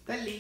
తల్లి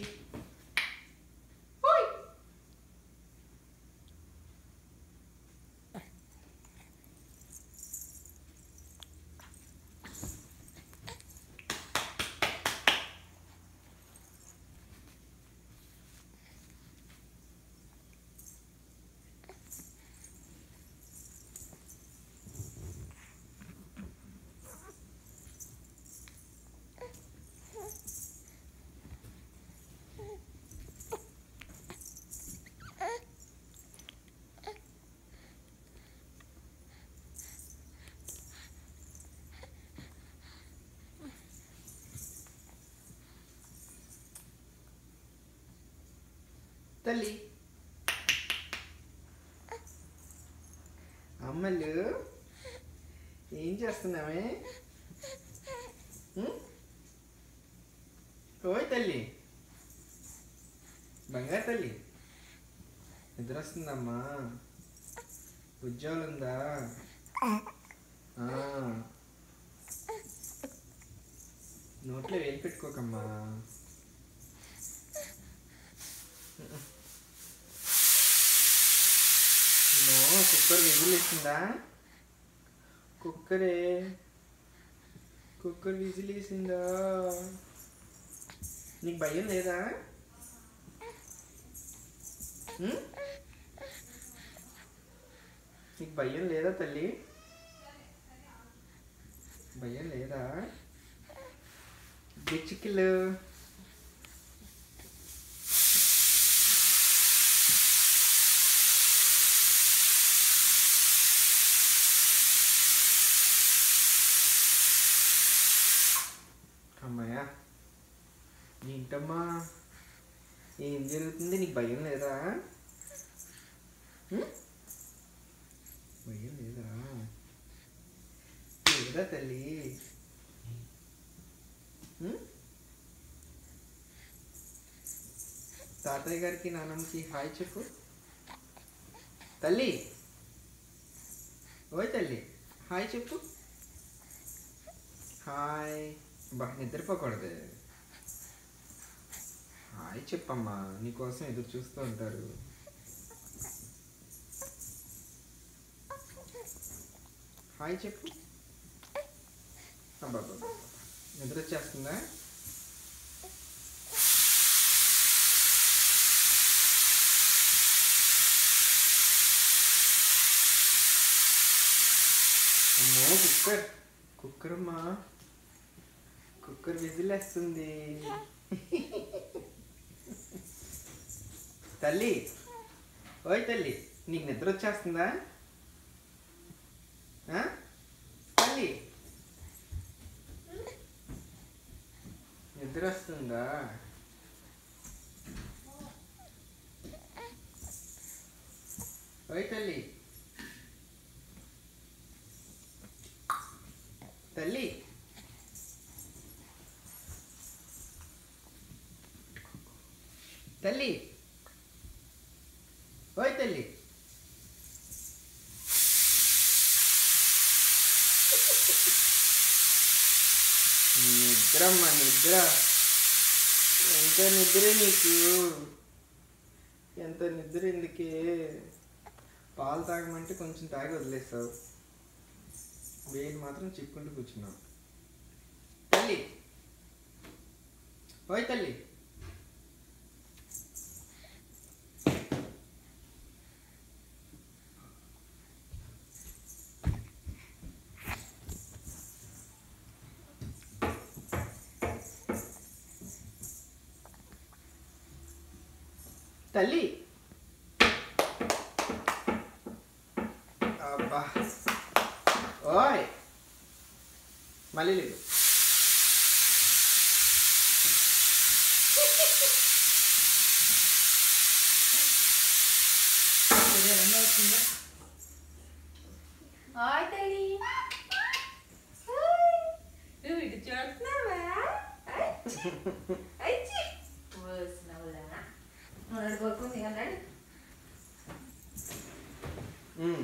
తల్లి అమ్మలు ఏం చేస్తున్నామే ఉం? ఓయ్ తల్లి బంగారు తల్లి నిద్ర వస్తుందమ్మా ఉద్యోగం ఉందా ఆ. నోట్లో వేలు పెట్టుకోకమ్మా నో కుక్కర్ విజిల్ వేసిందా కుక్కరే కుక్కర్ విజిల్ వేసిందా నీకు భయం లేదా ఉం? నీకు భయం లేదా తల్లి భయం లేదా బిచ్చికిలు అమ్మాయ్యా ఏంటమ్మా ఏం జరుగుతుంది నీకు భయం లేదా ఉం? భయం లేదా లేదా తల్లి ఉం? తాతయ్య గారికి నాన్నమ్మకి హాయ్ చెప్పు తల్లి ఓయ్ తల్లి హాయ్ చెప్పు హాయ్ బా నిద్రపోకూడదు హాయ్ చెప్పమ్మా నీకోసం ఎదురు చూస్తూ ఉంటారు హాయ్ చెప్పు అబ్బా నిద్ర వచ్చేస్తుందా అమ్మో కుక్కర్ కుక్కర్ అమ్మా కుక్కర్ విజిల్ వేస్తుంది తల్లి ఓయ్ తల్లి నీకు నిద్ర వచ్చేస్తుందా ఆ? తల్లి నిద్ర వస్తుందా ఓయ్ తల్లి తల్లి తల్లి ఓయ్ తల్లి నిద్రమ్మ నిద్ర ఎంత నిద్ర నీకు ఎంత నిద్ర ఎందుకే పాలు తాగమంటే కొంచెం తాగి వదిలేస్తావు వేలు మాత్రం చిక్కుంటూ కూర్చున్నావు తల్లి ఓయ్ తల్లి తల్లి అబ్బా ఓయ్ మళ్ళీ లేదు హాయ్ తల్లి హాయ్. నువ్వు ఇటు చూస్తున్నావా అచ్చి. అచ్చి. ఓసినవులా. మొదటి పడుకుంది అన్నాడు ఉమ్.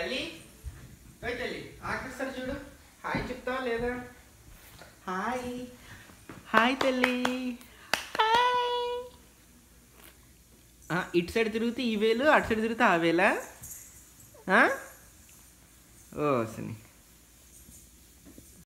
తల్లి ఓయ్ తల్లి ఆకరిస్తారు చూడు హాయ్ చెప్తావా లేదా హాయ్ హాయ్ తల్లి హాయ్ ఆ, ఇటు సైడ్ తిరిగితే ఈ వేలు అటు సైడ్ తిరిగితే ఆ వేలా ఆ? ఓ సని